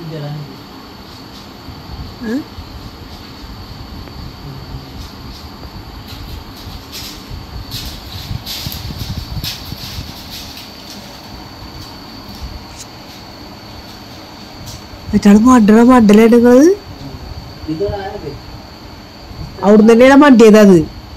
ഏ? എന്നിട്ടാണ് മഡ്ഡണ മഡ്ഡലെടുക്കുന്നത് അവിടുന്ന് തന്നെയാണ് മണ്ടിയത് അത്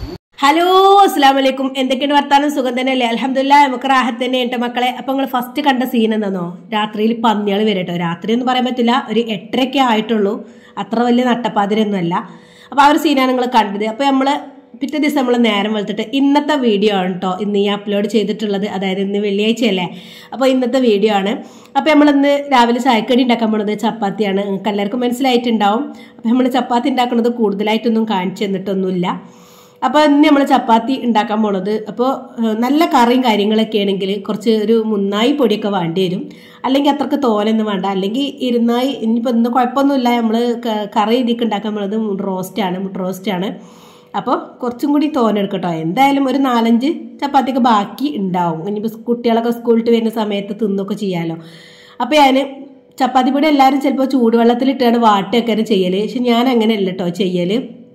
ഹലോ അസ്സാം വലൈക്കും എന്തൊക്കെയാണ് വർത്താനം സുഖം തന്നെയല്ലേ അലഹമില്ല നമുക്ക് റാഹത്ത് തന്നെ ഉണ്ട് മക്കളെ അപ്പൊ നിങ്ങൾ ഫസ്റ്റ് കണ്ട സീൻ എന്താണോ രാത്രിയിൽ പന്നികൾ വരട്ടോ രാത്രി എന്ന് പറയാൻ പറ്റില്ല ഒരു എട്ടരയ്ക്ക് ആയിട്ടുള്ളൂ അത്ര വലിയ നട്ടപ്പാതിരൊന്നും അല്ല അപ്പൊ ആ ഒരു സീനാണ് നിങ്ങൾ കണ്ടത് അപ്പൊ നമ്മള് പിറ്റേ ദിവസം നമ്മൾ നേരം വെളുത്തിട്ട് ഇന്നത്തെ വീഡിയോ ആണ് കേട്ടോ ഇന്ന് ഈ അപ്ലോഡ് ചെയ്തിട്ടുള്ളത് അതായത് ഇന്ന് വെള്ളിയാഴ്ചയല്ലേ അപ്പോൾ ഇന്നത്തെ വീഡിയോ ആണ് അപ്പോൾ നമ്മൾ ഇന്ന് രാവിലെ ചായക്കടി ഉണ്ടാക്കാൻ പോണത് ചപ്പാത്തിയാണ് നിങ്ങൾക്ക് എല്ലാവർക്കും മനസ്സിലായിട്ടുണ്ടാവും അപ്പോൾ നമ്മൾ ചപ്പാത്തി ഉണ്ടാക്കുന്നത് കൂടുതലായിട്ടൊന്നും കാണിച്ചു തന്നിട്ടൊന്നുമില്ല അപ്പോൾ ഇന്ന് നമ്മൾ ചപ്പാത്തി ഉണ്ടാക്കാൻ പോണത് അപ്പോൾ നല്ല കറിയും കാര്യങ്ങളൊക്കെ ആണെങ്കിൽ കുറച്ച് ഒരു മുന്നായി പൊടിയൊക്കെ വേണ്ടി വരും അല്ലെങ്കിൽ അത്രക്ക് തോലൊന്നും വേണ്ട അല്ലെങ്കിൽ ഇരുന്നായി ഇനിയിപ്പോൾ ഇന്ന് കുഴപ്പമൊന്നുമില്ല നമ്മൾ കറി ഇതിക്ക് ഉണ്ടാക്കാൻ പോണത് മുട്ട റോസ്റ്റാണ് മുട്ട റോസ്റ്റാണ് അപ്പോൾ കുറച്ചും കൂടി തോനെടുക്കട്ടോ എന്തായാലും ഒരു നാലഞ്ച് ചപ്പാത്തിയൊക്കെ ബാക്കി ഉണ്ടാവും ഇനിയിപ്പോൾ കുട്ടികളൊക്കെ സ്കൂളിൽ വരുന്ന സമയത്ത് തിന്നൊക്കെ ചെയ്യാമല്ലോ അപ്പോൾ ഞാൻ ചപ്പാത്തി പൊടി എല്ലാവരും ചിലപ്പോൾ ചൂടുവെള്ളത്തിലിട്ടാണ് വാട്ടൊക്കെ ചെയ്യൽ പക്ഷെ ഞാൻ അങ്ങനെയല്ല കേട്ടോ ചെയ്യൽ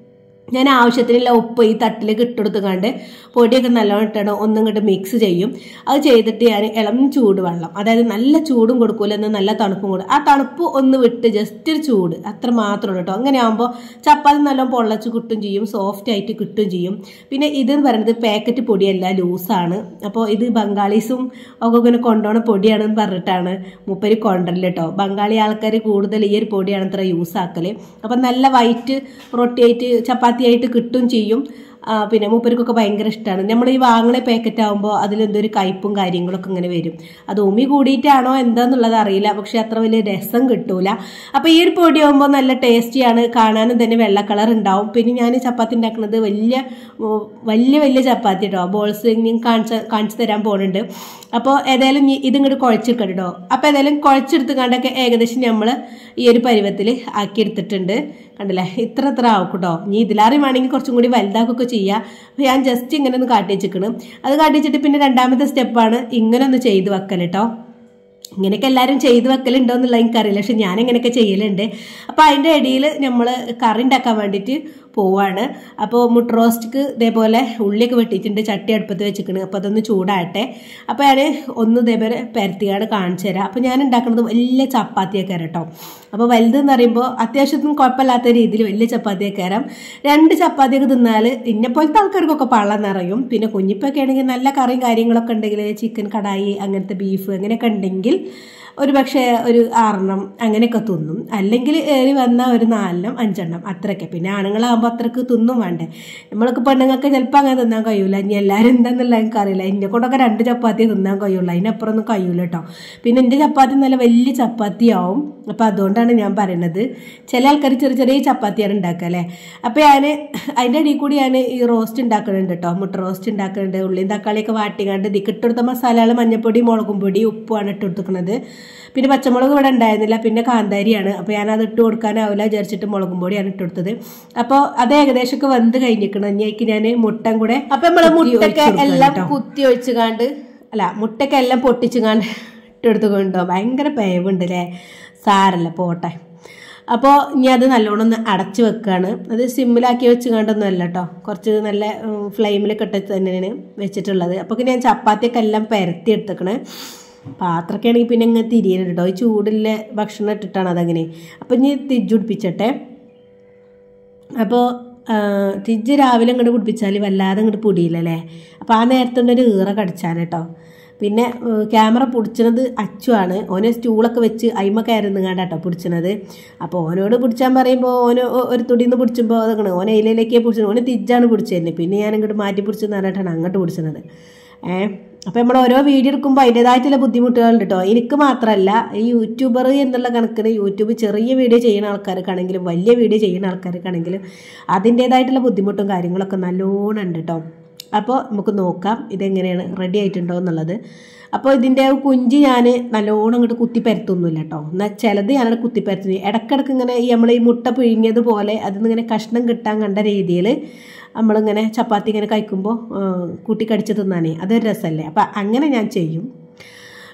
ഞാൻ ആവശ്യത്തിനുള്ള ഉപ്പ് ഈ തട്ടിലേക്ക് ഇട്ടെടുത്തുകൊണ്ട് പൊടിയൊക്കെ നല്ലോണം ഇട്ടണം ഒന്നും ഇങ്ങോട്ട് മിക്സ് ചെയ്യും അത് ചെയ്തിട്ട് ഞാൻ ഇളം ചൂടുവെള്ളം അതായത് നല്ല ചൂടും കൊടുക്കൂല എന്നാൽ നല്ല തണുപ്പും കൊടുക്കും ആ തണുപ്പ് ഒന്ന് വിട്ട് ജസ്റ്റ് ഒരു ചൂട് അത്ര മാത്രമേ ഉള്ളൂ കേട്ടോ അങ്ങനെ ആകുമ്പോൾ ചപ്പാത്തി നല്ലോണം പൊള്ളച്ച് കിട്ടും ചെയ്യും സോഫ്റ്റ് ആയിട്ട് കിട്ടും ചെയ്യും പിന്നെ ഇതെന്ന് പറയുന്നത് പാക്കറ്റ് പൊടിയല്ല ലൂസാണ് അപ്പോൾ ഇത് ബംഗാളീസും ഒക്കെ ഇങ്ങനെ കൊണ്ടുപോകുന്ന പൊടിയാണെന്ന് പറഞ്ഞിട്ടാണ് മുപ്പര് കൊണ്ടല്ലോ കേട്ടോ ബംഗാളി ആൾക്കാർ കൂടുതൽ ഈ ഒരു പൊടിയാണ് ഇത്ര യൂസ് ആക്കല് അപ്പം നല്ല വൈറ്റ് റൊട്ടിയായിട്ട് ചപ്പാത്തി ആയിട്ട് കിട്ടും ചെയ്യും ആ, പിന്നെ മൂപ്പർക്കൊക്കെ ഭയങ്കര ഇഷ്ടമാണ് നമ്മൾ ഈ വാങ്ങണ പാക്കറ്റ് ആകുമ്പോൾ അതിലെന്തൊരു കയ്പും കാര്യങ്ങളൊക്കെ ഇങ്ങനെ വരും അത് ഉമി കൂടിയിട്ടാണോ എന്താന്നുള്ളത് അറിയില്ല പക്ഷെ അത്ര വലിയ രസം കിട്ടൂല അപ്പോൾ ഈ ഒരു പൊടി ആകുമ്പോൾ നല്ല ടേസ്റ്റിയാണ് കാണാനും തന്നെ വെള്ള കളർ ഉണ്ടാവും പിന്നെ ഞാൻ ചപ്പാത്തി ഉണ്ടാക്കുന്നത് വലിയ ഉം, വലിയ വലിയ ചപ്പാത്തി കേട്ടോ ബോൾസ് ഞാൻ കാണിച്ച് കാണിച്ചു തരാൻ പോകുന്നുണ്ട് അപ്പോൾ ഏതായാലും ഇനി ഇതിങ്ങോട്ട് കുഴച്ചെടുക്കണം കേട്ടോ അപ്പോൾ ഏതായാലും കുഴച്ചെടുത്ത് കണ്ടൊക്കെ ഏകദേശം നമ്മൾ ഈ ഒരു പരുവത്തിൽ ആക്കിയെടുത്തിട്ടുണ്ട് കണ്ടില്ലേ ഇത്ര ഇത്ര ആവും കേട്ടോ ഇനി ഇതിലാറി വേണമെങ്കിൽ കുറച്ചും കൂടി വലുതാക്കുകയൊക്കെ ചെയ്യാം അപ്പോൾ ഞാൻ ജസ്റ്റ് ഇങ്ങനെ ഒന്ന് കാട്ടി വെച്ചിക്കണം അത് കാട്ടി വെച്ചിട്ട് പിന്നെ രണ്ടാമത്തെ സ്റ്റെപ്പാണ് ഇങ്ങനെ ഒന്ന് ചെയ്ത് വെക്കൽ കേട്ടോ ഇങ്ങനെയൊക്കെ എല്ലാവരും ചെയ്ത് വെക്കലുണ്ടോ എന്നുള്ളത് എനിക്കറിയില്ല പക്ഷെ ഞാൻ ഇങ്ങനെയൊക്കെ ചെയ്യലുണ്ട് അപ്പോൾ അതിൻ്റെ ഇടയിൽ നമ്മൾ കറി ഉണ്ടാക്കാൻ വേണ്ടിയിട്ട് പോവാണ് അപ്പോൾ മുട്ട റോസ്റ്റിക്ക് ഇതേപോലെ ഉള്ളിയൊക്കെ വെട്ടിയിട്ടുണ്ട് ചട്ടി അടുപ്പത്ത് വെച്ചിരിക്കണ് അപ്പോൾ അതൊന്ന് ചൂടാകട്ടെ അപ്പോൾ ഞാൻ ഒന്ന് ഇതേപോലെ പരത്തിയാണ് കാണിച്ചു തരാം അപ്പോൾ ഞാൻ ഉണ്ടാക്കുന്നത് വലിയ ചപ്പാത്തിയൊക്കെ കേട്ടോ അപ്പോൾ വലുതെന്ന് പറയുമ്പോൾ അത്യാവശ്യത്തിന് കുഴപ്പമില്ലാത്ത രീതിയിൽ വലിയ ചപ്പാത്തിയൊക്കെ തരാം രണ്ട് ചപ്പാത്തിയൊക്കെ തിന്നാൽ ഇന്നെപ്പോലത്തെ ആൾക്കാർക്കൊക്കെ പള്ളം നിറയും പിന്നെ കുഞ്ഞിപ്പൊക്കെ ആണെങ്കിൽ നല്ല കറിയും കാര്യങ്ങളൊക്കെ ഉണ്ടെങ്കിൽ ചിക്കൻ കടായി അങ്ങനത്തെ ബീഫ് അങ്ങനെയൊക്കെ ഉണ്ടെങ്കിൽ ഒരു പക്ഷേ ഒരു ആറെണ്ണം അങ്ങനെയൊക്കെ തിന്നും അല്ലെങ്കിൽ ഏറി വന്ന ഒരു നാലെണ്ണം അഞ്ചെണ്ണം അത്രയൊക്കെ പിന്നെ ആണുങ്ങളാകുമ്പോൾ അത്രക്ക് തിന്നും വേണ്ടേ നമ്മളൊക്കെ പെണ്ണുങ്ങൾക്ക് ചിലപ്പോൾ അങ്ങനെ തിന്നാൻ കഴിയൂല ഇനി എല്ലാവരും എന്താണെന്നുള്ള എനിക്കറിയില്ല എൻ്റെ കൂടെയൊക്കെ രണ്ട് ചപ്പാത്തി തിന്നാൻ കഴിയുള്ളൂ അതിനപ്പുറം ഒന്നും കഴിയൂല കേട്ടോ പിന്നെ എൻ്റെ ചപ്പാത്തി നല്ല വലിയ ചപ്പാത്തിയാവും അപ്പോൾ അതുകൊണ്ടാണ് ഞാൻ പറയണത് ചില ആൾക്കാർ ചെറിയ ചെറിയ ചപ്പാത്തിയാണ് ഉണ്ടാക്കുക അല്ലേ അപ്പോൾ ഞാൻ അതിൻ്റെ ഇടയിൽ കൂടി ഞാൻ ഈ റോസ്റ്റ് ഉണ്ടാക്കുന്നുണ്ട് കേട്ടോ മുട്ട റോസ്റ്റ് ഉണ്ടാക്കുന്നുണ്ട് ഉള്ളിയും തക്കാളിയൊക്കെ വാട്ടിക്കാണ്ട് ഇതിക്ക് ഇട്ടെടുത്ത മസാലകൾ മഞ്ഞപ്പൊടി മുളകും പൊടി ഉപ്പുമാണ് ഇട്ട് കൊടുക്കുന്നത് പിന്നെ പച്ചമുളക് ഇവിടെ ഉണ്ടായിരുന്നില്ല പിന്നെ കാന്താരിയാണ് അപ്പോൾ ഞാനത് ഇട്ട് കൊടുക്കാനാവില്ല വിചാരിച്ചിട്ട് മുളകും പൊടിയാണ് ഇട്ട് കൊടുത്തത് അപ്പോൾ അത് ഏകദേശമൊക്കെ വെന്ത് കഴിഞ്ഞിരിക്കണം ഇനിക്ക് ഞാൻ മുട്ടം കൂടെ അപ്പോൾ നമ്മൾ മുട്ടൊക്കെ എല്ലാം കുത്തി ഒഴിച്ചുകാണ്ട് അല്ല മുട്ടൊക്കെ എല്ലാം പൊട്ടിച്ചുകാണ്ട് ഇട്ടെടുത്തുകൊണ്ടോ ഭയങ്കര പേവുണ്ട് അല്ലേ സാരല്ല പോട്ടെ അപ്പോൾ ഇനി അത് നല്ലോണം ഒന്ന് അടച്ച് വെക്കുകയാണ് അത് സിമ്മിലാക്കി വെച്ച് കണ്ടൊന്നും അല്ല കേട്ടോ കുറച്ച് നല്ല ഫ്ലെയിമിലൊക്കെ ഇട്ട് തന്നെയാണ് വെച്ചിട്ടുള്ളത് അപ്പോൾ ഞാൻ ചപ്പാത്തിയൊക്കെ എല്ലാം പരത്തി എടുത്തേക്കണേ പാത്രമൊക്കെ ആണെങ്കിൽ പിന്നെ ഇങ്ങനെ തിരിയരുത് കേട്ടോ ഈ ചൂടിലെ ഭക്ഷണം ഇട്ടിട്ടാണ് അതങ്ങനെ അപ്പോൾ ഇനി തിരിച്ചുപിടിപ്പിച്ചട്ടെ അപ്പോൾ തിജ്ജ് രാവിലെ ഇങ്ങോട്ട് പിടിപ്പിച്ചാൽ വല്ലാതെ ഇങ്ങോട്ട് പൊടിയില്ലല്ലേ അപ്പോൾ ആ നേരത്തുണ്ട് ഒരു ഈറ കടിച്ചാൽ കേട്ടോ പിന്നെ ഏഹ്, ക്യാമറ പിടിച്ചത് അച്ചുവാണ് ഓന് സ്റ്റൂളൊക്കെ വെച്ച് അയിമ കയറുന്നു കണ്ടാട്ടോ പിടിച്ചത് അപ്പോൾ ഓനോട് പിടിച്ചാൻ പറയുമ്പോൾ ഓന് ഒ- ഒരു തുടിന്ന് പിടിച്ചുമ്പോൾ അതൊക്കെ ഓനെ ഇലയിലേക്കേ പിടിച്ചത് ഓന് തിജ്ജാണ് പിടിച്ചത് പിന്നെ ഞാൻ ഇങ്ങോട്ട് മാറ്റി പിടിച്ചെന്ന് പറഞ്ഞിട്ടാണ് അങ്ങോട്ട് പിടിച്ചത് ഏഹ് അപ്പോൾ നമ്മൾ ഓരോ വീഡിയോ എടുക്കുമ്പോൾ അതിൻ്റെതായിട്ടുള്ള ബുദ്ധിമുട്ടുകളുണ്ട് കേട്ടോ എനിക്ക് മാത്രമല്ല ഈ യൂട്യൂബർ എന്നുള്ള കണക്കിന് യൂട്യൂബ് ചെറിയ വീഡിയോ ചെയ്യുന്ന ആൾക്കാർക്കാണെങ്കിലും വലിയ വീഡിയോ ചെയ്യുന്ന ആൾക്കാർക്കാണെങ്കിലും അതിൻ്റേതായിട്ടുള്ള ബുദ്ധിമുട്ടും കാര്യങ്ങളൊക്കെ നല്ലോണം ഉണ്ട് കേട്ടോ അപ്പോൾ നമുക്ക് നോക്കാം ഇതെങ്ങനെയാണ് റെഡി ആയിട്ടുണ്ടോ എന്നുള്ളത് അപ്പോൾ ഇതിൻ്റെ കുഞ്ചി ഞാൻ നല്ലോണം അങ്ങോട്ട് കുത്തി പരത്തൊന്നുമില്ല കേട്ടോ എന്നാൽ ചിലത് ഞാനവിടെ കുത്തി പരത്തുന്നു ഇടയ്ക്കിടയ്ക്ക് ഇങ്ങനെ ഈ നമ്മൾ ഈ മുട്ട പിഴിഞ്ഞതുപോലെ അതിൽ നിന്ന് ഇങ്ങനെ കഷ്ണം കിട്ടാൻ കണ്ട രീതിയിൽ നമ്മളിങ്ങനെ ചപ്പാത്തി ഇങ്ങനെ കഴിക്കുമ്പോൾ കൂട്ടി കടിച്ച് തിന്നാനേ അതൊരു രസമല്ലേ അപ്പം അങ്ങനെ ഞാൻ ചെയ്യും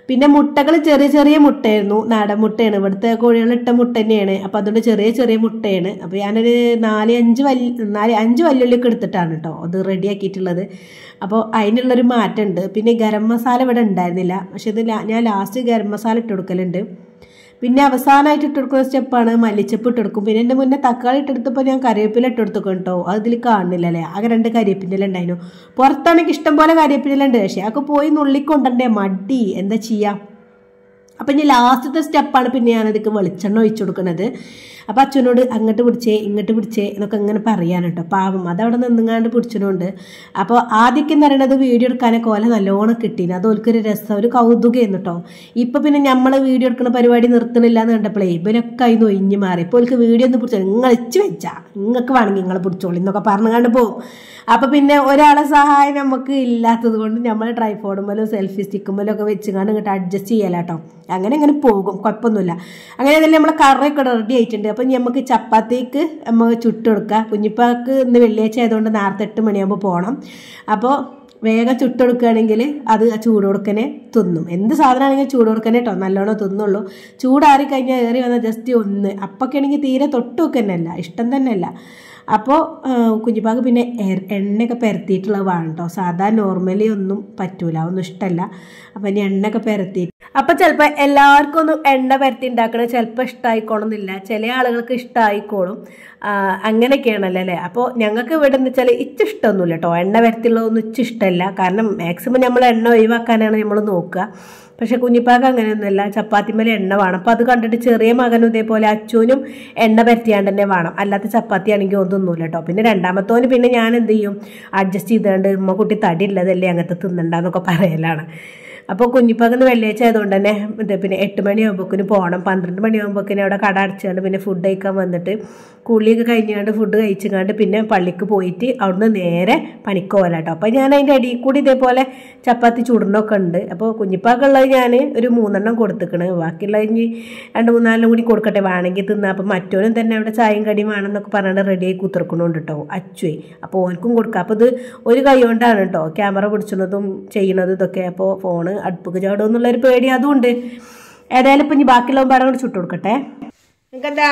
പിന്നെ മുട്ടകൾ ചെറിയ ചെറിയ മുട്ടയായിരുന്നു നാടൻ മുട്ടയാണ് ഇവിടുത്തെ കോഴികൾ ഇട്ട മുട്ട തന്നെയാണ് അപ്പോൾ അതുകൊണ്ട് ചെറിയ ചെറിയ മുട്ടയാണ് അപ്പോൾ ഞാനൊരു നാല് അഞ്ച് വല്യ നാല് അഞ്ച് വല്യുള്ളിയൊക്കെ എടുത്തിട്ടാണ് കേട്ടോ അത് റെഡിയാക്കിയിട്ടുള്ളത് അപ്പോൾ അതിനുള്ളൊരു മാറ്റമുണ്ട് പിന്നെ ഗരം മസാല ഇവിടെ ഉണ്ടായിരുന്നില്ല പക്ഷെ ഇത് ലാ- ഞാൻ ലാസ്റ്റ് ഗരം മസാല ഇട്ട് കൊടുക്കലുണ്ട് പിന്നെ അവസാനമായിട്ട് ഇട്ട് കൊടുക്കുന്ന സ്റ്റെപ്പാണ് മല്ലിച്ചപ്പ് ഇട്ട് കൊടുക്കും പിന്നെ എൻ്റെ മുന്നേ തക്കാളി ഇട്ടെടുത്തപ്പോൾ ഞാൻ കറിവേപ്പില ഇട്ട് കൊടുത്തു കേട്ടോ അത് ഇതിൽ കാണുന്നില്ല അല്ലേ ആകെ രണ്ട് കരിവേപ്പിൻ്റെ ഉണ്ടായിരുന്നു പുറത്താണെങ്കിൽ ഇഷ്ടം പോലെ കരിവേപ്പിൻ്റെ ഉണ്ട് പക്ഷേ അതൊക്കെ പോയി നുള്ളിക്കൊണ്ടേ മടി എന്താ ചെയ്യാം അപ്പം ഇനി ലാസ്റ്റത്തെ സ്റ്റെപ്പാണ് പിന്നെ ഞാനതിക്ക് വെളിച്ചെണ്ണ ഒഴിച്ചു കൊടുക്കുന്നത് അപ്പം അച്ഛനോട് അങ്ങോട്ട് പിടിച്ചേ ഇങ്ങോട്ട് പിടിച്ചേ എന്നൊക്കെ ഇങ്ങനെ പറയാൻ കേട്ടോ പാവം അതവിടെ നിന്നുങ്ങാണ്ട് പിടിച്ചതുകൊണ്ട് അപ്പോൾ ആദ്യമൊക്കെ എന്ന് പറയുന്നത് വീഡിയോ എടുക്കാനൊക്കെ ഓല നല്ലോണം കിട്ടീന് അത് ഓൽക്കൊരു രസം ഒരു കൗതുകമായിരുന്നു കേട്ടോ ഇപ്പം പിന്നെ നമ്മൾ വീഡിയോ എടുക്കുന്ന പരിപാടി നിർത്തണില്ല എന്ന് കണ്ടപ്പോഴേ ഇവരൊക്കെ അതിന് ഒഴിഞ്ഞ് മാറി ഇപ്പോൾ ഓൽക്ക് വീഡിയോ ഒന്ന് പിടിച്ചോ നിങ്ങൾ ഇച്ച് വെച്ചാ നിങ്ങൾക്ക് വേണമെങ്കിൽ നിങ്ങൾ പിടിച്ചോളി എന്നൊക്കെ പറഞ്ഞുകൊണ്ട് പോകും അപ്പോൾ പിന്നെ ഒരാളെ സഹായം നമുക്ക് ഇല്ലാത്തത് കൊണ്ട് നമ്മൾ ട്രൈഫോഡുമ്മലും സെൽഫി സ്റ്റിക്കുമ്മലും ഒക്കെ വെച്ചുകൊണ്ട് ഇങ്ങോട്ട് അഡ്ജസ്റ്റ് ചെയ്യാലാട്ടോ അങ്ങനെ അങ്ങനെ പോകും കുഴപ്പമൊന്നുമില്ല അങ്ങനെ തന്നെ നമ്മളെ കറിയൊക്കെ റെഡി ആയിട്ടുണ്ട് അപ്പം നമുക്ക് ചപ്പാത്തിക്ക് നമുക്ക് ചുട്ടെടുക്കുക കുഞ്ഞിപ്പാക്ക് ഇന്ന് വെള്ളിയാഴ്ച ആയതുകൊണ്ട് നേരത്തെ എട്ട് മണിയാകുമ്പോൾ പോകണം അപ്പോൾ വേഗം ചുട്ടെടുക്കുകയാണെങ്കിൽ അത് ആ ചൂട് കൊടുക്കനെ തിന്നും എന്ത് സാധനമാണെങ്കിലും ചൂട് കൊടുക്കനെ കേട്ടോ നല്ലോണം തിന്നുള്ളൂ ചൂടാറി കഴിഞ്ഞാൽ ഏറി വന്നാൽ ജസ്റ്റ് ഒന്ന് അപ്പൊക്കെ ആണെങ്കിൽ തീരെ തൊട്ട് വെക്കുന്നല്ല ഇഷ്ടം തന്നെയല്ല അപ്പോൾ കുഞ്ഞിപ്പാക്ക് പിന്നെ എ- എണ്ണയൊക്കെ പെരത്തിയിട്ടുള്ളത് വേണം കേട്ടോ സാധാ നോർമലി ഒന്നും പറ്റൂല ഒന്നും ഇഷ്ടമല്ല അപ്പം ഇനി എണ്ണയൊക്കെ പെരത്തി അപ്പം ചിലപ്പോൾ എല്ലാവർക്കും ഒന്നും എണ്ണ പരത്തി ഉണ്ടാക്കണത് ചിലപ്പോൾ ഇഷ്ടമായിക്കോണമെന്നില്ല ചില ആളുകൾക്ക് ഇഷ്ടമായിക്കോളും ആ, അങ്ങനെയൊക്കെയാണല്ലോ അല്ലേ അപ്പോൾ ഞങ്ങൾക്ക് ഇവിടെ എന്ന് വെച്ചാൽ ഇച്ച് ഇഷ്ടമൊന്നുമില്ല കേട്ടോ എണ്ണ പരത്തിയുള്ളതൊന്നും ഇച്ച് ഇഷ്ടമല്ല കാരണം മാക്സിമം നമ്മൾ എണ്ണ ഒഴിവാക്കാനാണ് നമ്മൾ നോക്കുക പക്ഷെ കുഞ്ഞിപ്പാക്ക് അങ്ങനെയൊന്നുമല്ല ചപ്പാത്തിമേലെ എണ്ണ വേണം അപ്പം അത് കണ്ടിട്ട് ചെറിയ മകനും ഇതേപോലെ അച്ഛനും എണ്ണ പരത്തിയാണ്ട് തന്നെ വേണം അല്ലാത്ത ചപ്പാത്തി ആണെങ്കിൽ ഒന്നൊന്നുമില്ല കേട്ടോ പിന്നെ രണ്ടാമത്തോന് പിന്നെ ഞാൻ എന്ത് ചെയ്യും അഡ്ജസ്റ്റ് ചെയ്തുകൊണ്ട് ഉമ്മ കുട്ടി തടി ഇല്ലതല്ലേ അങ്ങനത്തെ തിന്നണ്ടെന്നൊക്കെ പറയലാണ് അപ്പോൾ കുഞ്ഞിപ്പാക്കുന്ന വെള്ളിയാഴ്ച ആയതുകൊണ്ട് തന്നെ ഇത് പിന്നെ എട്ട് മണിയാകുമ്പോക്കിന് പോകണം പന്ത്രണ്ട് മണിയാകുമ്പോക്കിന് അവിടെ കട അടച്ചുകൊണ്ട് പിന്നെ ഫുഡ് കഴിക്കാൻ വന്നിട്ട് കുളിയൊക്കെ കഴിഞ്ഞാണ്ട് ഫുഡ് കഴിച്ചുകൊണ്ട് പിന്നെ പള്ളിക്ക് പോയിട്ട് അവിടുന്ന് നേരെ പണിക്ക് പോകല കേട്ടോ അപ്പോൾ ഞാൻ അതിൻ്റെ അടിയിൽ കൂടി ഇതേപോലെ ചപ്പാത്തി ചുടണമൊക്കെ ഉണ്ട് അപ്പോൾ കുഞ്ഞിപ്പാക്കുള്ളത് ഞാൻ ഒരു മൂന്നെണ്ണം കൊടുത്തിക്കണ് ബാക്കിയുള്ള ഇനി രണ്ട് മൂന്നാലെണ്ണം കൂടി കൊടുക്കട്ടെ വേണമെങ്കിൽ തിന്നാ അപ്പോൾ മറ്റോനും തന്നെ അവിടെ ചായയും കടിയും വേണമെന്നൊക്കെ പറഞ്ഞിട്ട് റെഡിയായി കുത്തിറക്കണുണ്ട് കേട്ടോ അച്ചുവേ അപ്പോൾ ഓനക്കും കൊടുക്കാം അപ്പോൾ ഇത് ഒരു കൈ കൊണ്ടാണ് കേട്ടോ ക്യാമറ പിടിച്ചുന്നതും ചെയ്യുന്നതും ഇതൊക്കെ അപ്പോൾ ഫോണ് അടുപ്പൊക്കെ ചാടും എന്നുള്ളൊരു പേടി അതും ഉണ്ട് ഏതായാലും ഇപ്പം ഇനി ബാക്കിയുള്ള പാടം കൂടി ചുട്ടു കൊടുക്കട്ടെ നിങ്ങൾക്കെന്താ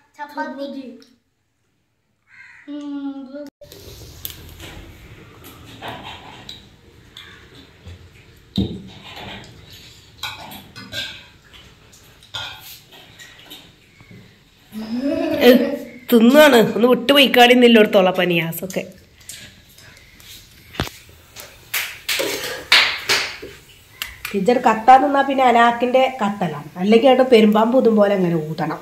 തിന്നാണ് ഒന്ന് വിട്ടു പോയിക്കാടി നില്ലോടത്തോളം പനിയാസൊക്കെ ടീച്ചർ കത്താൻ നിന്നാ പിന്നെ അനാക്കിന്റെ കത്തലാണ് അല്ലെങ്കിൽ ആയിട്ട് പെരുമ്പാമ്പ് ഊതും പോലെ അങ്ങനെ ഊതണം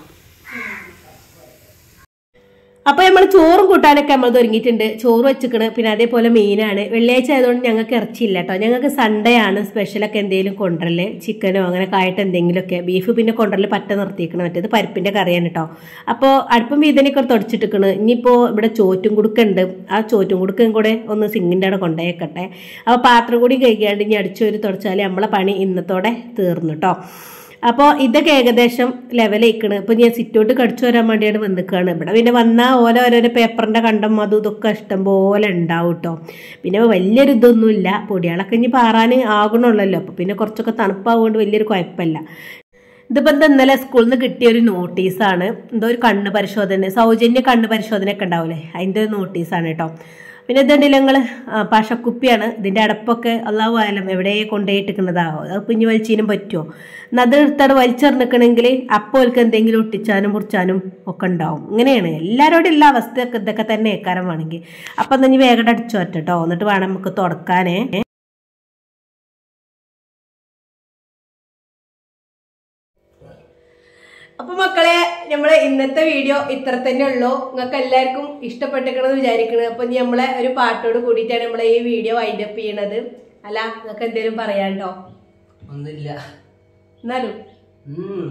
അപ്പൊ നമ്മൾ ചോറും കൂട്ടാനൊക്കെ നമ്മൾ ഒരുങ്ങിയിട്ടുണ്ട് ചോറ് വെച്ചിക്കണ് പിന്നെ അതേപോലെ മീനാണ് വെള്ളിയാഴ്ച ആയതുകൊണ്ട് ഞങ്ങൾക്ക് ഇറച്ചിയില്ല കേട്ടോ ഞങ്ങൾക്ക് സൺഡേ ആണ് സ്പെഷ്യലൊക്കെ എന്തെങ്കിലും കൊണ്ടുവരല് ചിക്കനോ അങ്ങനെ ആയിട്ട് എന്തെങ്കിലുമൊക്കെ ബീഫ് പിന്നെ കൊണ്ടുവരല് പറ്റ നിർത്തിയിരിക്കണം മറ്റേത് പരിപ്പിന്റെ കറിയാണ് കേട്ടോ അപ്പോൾ അടുപ്പം വീതനൊക്കെ തുടച്ചിട്ടിക്കണ് ഇനിയിപ്പോൾ ഇവിടെ ചോറ്റും കുടുക്കുണ്ട് ആ ചോറ്റും കുടുക്കും കൂടെ ഒന്ന് സിങ്ങിൻ്റെ അവിടെ കൊണ്ടുപോയേക്കട്ടെ അപ്പോൾ പാത്രം കൂടി കഴിക്കാണ്ട് ഇനി അടിച്ചോരി തുടച്ചാൽ നമ്മളെ പണി ഇന്നത്തോടെ തീർന്നു കേട്ടോ അപ്പോൾ ഇതൊക്കെ ഏകദേശം ലെവലേക്കണ് ഇപ്പോൾ ഞാൻ സിറ്റോട്ട് കടിച്ചു വരാൻ വേണ്ടിയാണ് വന്നിക്കാണ് ഇവിടെ പിന്നെ വന്നാൽ ഓരോ ഓരോരോ പേപ്പറിൻ്റെ കണ്ടം അതും ഇതൊക്കെ ഇഷ്ടം പോലെ ഉണ്ടാവും കേട്ടോ പിന്നെ വലിയൊരു ഇതൊന്നുമില്ല പൊടികളൊക്കെ ഇനി പാറാൻ ആകണമല്ലോ അപ്പോൾ പിന്നെ കുറച്ചൊക്കെ തണുപ്പാവുകൊണ്ട് വലിയൊരു കുഴപ്പമില്ല ഇതിപ്പോൾ എന്താ ഇന്നലെ സ്കൂളിൽ നിന്ന് കിട്ടിയ ഒരു നോട്ടീസാണ് എന്തോ ഒരു കണ്ണ് പരിശോധന സൗജന്യ കണ്ണ് പരിശോധന ഒക്കെ ഉണ്ടാവില്ലേ അതിൻ്റെ ഒരു നോട്ടീസാണ് കേട്ടോ പിന്നെ ഇതുണ്ടല്ലോ നിങ്ങൾ പശക്കുപ്പിയാണ് ഇതിൻ്റെ അടപ്പൊക്കെ അള്ളാഹു ആയാലും എവിടെ കൊണ്ടുപോയിട്ടിരിക്കുന്നതാവോ അത് കുഞ്ഞു വലിച്ചീനും പറ്റുമോ എന്നാൽ അത് എടുത്തവിടെ വലിച്ചെറിഞ്ഞിക്കണമെങ്കിൽ അപ്പോൾ അവർക്ക് എന്തെങ്കിലും ഒട്ടിച്ചാനും മുറിച്ചാനും ഒക്കെ ഉണ്ടാവും ഇങ്ങനെയാണ് എല്ലാവരോടും എല്ലാ അവസ്ഥയൊക്കെ ഇതൊക്കെ തന്നെ ഏക്കാരം വേണമെങ്കിൽ അപ്പം എന്നാൽ ഇനി വേഗം അടിച്ചു പറ്റട്ടോ എന്നിട്ട് വേണം നമുക്ക് തുടക്കാനേ അപ്പൊ മക്കളെ നമ്മളെ ഇന്നത്തെ വീഡിയോ ഇത്ര തന്നെ ഉള്ളൂ നിങ്ങൾക്ക് എല്ലാവർക്കും ഇഷ്ടപ്പെട്ടിരിക്കണമെന്ന് വിചാരിക്കുന്നത് അപ്പൊ ഇനി നമ്മളെ ഒരു പാട്ടോട് കൂടിയിട്ടാണ് നമ്മളെ ഈ വീഡിയോ വൈൻഡ് അപ്പ് ചെയ്യണത് അല്ല നിങ്ങൾക്ക് എന്തെങ്കിലും പറയാണ്ടോ ഒന്നില്ല എന്നാലും ഉം.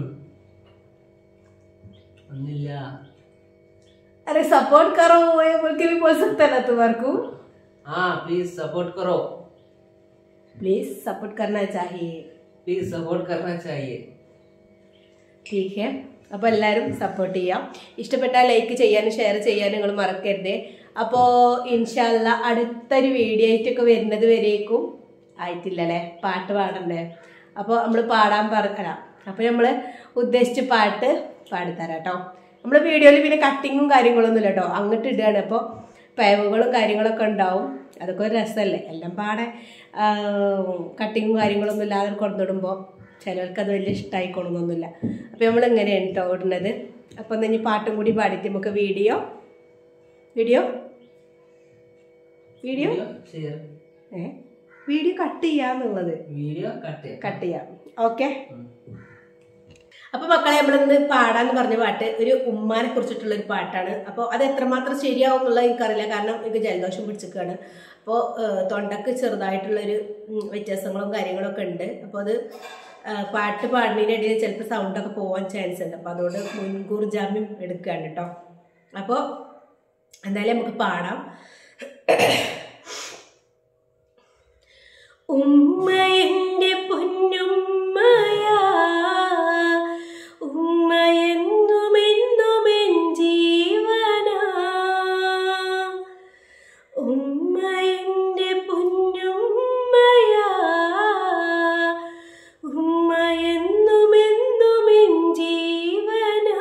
ഒന്നില്ല अरे सपोर्ट करो ये बोल के भी बोल सकता है ना तुम्हारे को हाँ प्लीज सपोर्ट करो प्लीज सपोर्ट करना चाहिए प्लीज सपोर्ट करना चाहिए ടീക്ക് ഹെ അപ്പോൾ എല്ലാവരും സപ്പോർട്ട് ചെയ്യാം ഇഷ്ടപ്പെട്ടാൽ ലൈക്ക് ചെയ്യാനും ഷെയർ ചെയ്യാനും നിങ്ങൾ മറക്കരുത് അപ്പോൾ ഇൻഷാല്ല അടുത്തൊരു വീഡിയോ ആയിട്ടൊക്കെ വരുന്നത് വരേക്കും ആയിട്ടില്ലല്ലേ പാട്ട് പാടണ്ടേ അപ്പോൾ നമ്മൾ പാടാൻ പറഞ്ഞ അപ്പോൾ നമ്മൾ ഉദ്ദേശിച്ച പാട്ട് പാടിത്തരാം കേട്ടോ നമ്മൾ വീഡിയോയിൽ പിന്നെ കട്ടിങ്ങും കാര്യങ്ങളൊന്നും ഇല്ല കേട്ടോ അങ്ങോട്ട് ഇടുകയാണ് അപ്പോൾ പേവുകളും കാര്യങ്ങളൊക്കെ ഉണ്ടാവും അതൊക്കെ ഒരു രസമല്ലേ എല്ലാം പാടെ കട്ടിങ്ങും കാര്യങ്ങളൊന്നും ഇല്ലാതെ കൊണ്ടുവിടുമ്പോൾ ചിലർക്ക് അത് വലിയ ഇഷ്ടമായിക്കൊള്ളണമെന്നൊന്നുമില്ല അപ്പോൾ നമ്മൾ ഇങ്ങനെയാണ് കേട്ടോ ഇടുന്നത് അപ്പോൾ ഒന്ന് ഇനി പാട്ടും കൂടി പാടിയിട്ട് നമുക്ക് വീഡിയോ വീഡിയോ വീഡിയോ ഷെയർ ഏ വീഡിയോ കട്ട് ചെയ്യാന്നുള്ളത് വീഡിയോ കട്ട് കട്ട് ചെയ്യാം ഓക്കെ അപ്പൊ മക്കളെ നമ്മളിന്ന് പാടാന്ന് പറഞ്ഞ പാട്ട് ഒരു ഉമ്മാനെ കുറിച്ചിട്ടുള്ള ഒരു പാട്ടാണ് അപ്പോൾ അത് എത്രമാത്രം ശരിയാവും എന്നുള്ളത് എനിക്കറിയില്ല കാരണം എനിക്ക് ജലദോഷം പിടിച്ചിരിക്കുകയാണ് അപ്പോൾ തൊണ്ടക്ക് ചെറുതായിട്ടുള്ളൊരു ഉം, വ്യത്യാസങ്ങളും കാര്യങ്ങളൊക്കെ ഉണ്ട് അപ്പോൾ അത് ആ, പാട്ട് പാടുന്നതിനിടയിൽ ചിലപ്പോൾ സൗണ്ടൊക്കെ പോകാൻ ചാൻസ് ഉണ്ട് അപ്പോൾ അതുകൊണ്ട് മുൻകൂർ ജാമ്യം എടുക്കുകയാണ് കേട്ടോ അപ്പോൾ എന്തായാലും നമുക്ക് പാടാം ഉമ്മ എൻ്റെ പൊന്നുമ്മയാ ഉമ്മ എന്നും എന്നും എൻ ജീവനാ ഉമ്മ എൻ്റെ പൊന്നുമ്മയാ ഉമ്മ എന്നും എന്നും എൻ ജീവനാ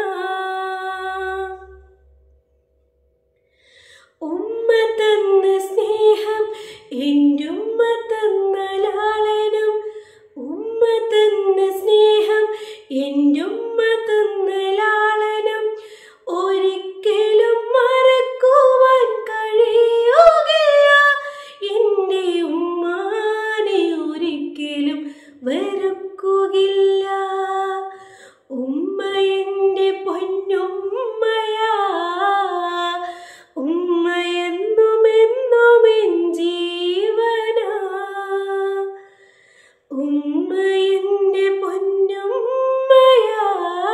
ഉമ്മ തന്ന സ്നേഹം എൻ്റെ ഉമ്മ തന്ന ലാളനം ഉമ്മ തന്ന സ്നേഹം എൻ്റെ ഉമ്മ തന്ന ലാളനം ഒരിക്കലും മറക്കുവാൻ കഴിയുകയില്ല എൻ്റെ ഉമ്മാനെ ഒരിക്കലും വെറുക്കുകയില്ല ഉമ്മ എൻ്റെ പൊന്നുമ്മയാ ഉമ്മ എന്നും എന്നും എൻ ജീവനാ ഉമ്മ എൻ്റെ പൊന്നുമ്മയാ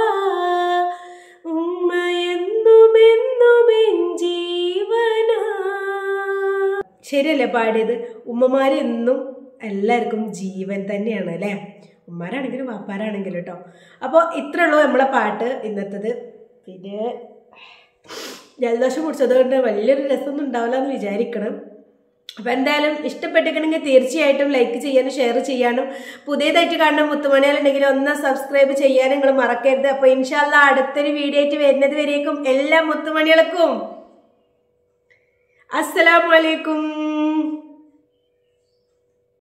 ഉമ്മ എന്നും എന്നും എൻ ജീവനാ ശരിയല്ലേ പാടിയത് ഉമ്മമാരെന്നും എല്ലാവർക്കും ജീവൻ തന്നെയാണ് അല്ലേ ഉമ്മാരാണെങ്കിലും വാപ്പാരാണെങ്കിലും കേട്ടോ അപ്പോൾ ഇത്രേ ഉള്ളൂ നമ്മളെ പാട്ട് ഇന്നത്തത് പിന്നെ ജലദോഷം കുടിച്ചത് കൊണ്ട് വലിയൊരു രസമൊന്നും ഉണ്ടാവില്ല എന്ന് വിചാരിക്കണം അപ്പോൾ എന്തായാലും ഇഷ്ടപ്പെട്ടിരിക്കണമെങ്കിൽ തീർച്ചയായിട്ടും ലൈക്ക് ചെയ്യാനും ഷെയർ ചെയ്യാനും പുതിയതായിട്ട് കാണുന്ന മുത്തുമണികളുണ്ടെങ്കിൽ ഒന്ന് സബ്സ്ക്രൈബ് ചെയ്യാനും നിങ്ങൾ മറക്കരുത് അപ്പോൾ ഇൻഷാല്ല അടുത്തൊരു വീഡിയോ ആയിട്ട് വരുന്നത് വരേക്കും എല്ലാ മുത്തുമണികൾക്കും അസ്സലാമലൈക്കും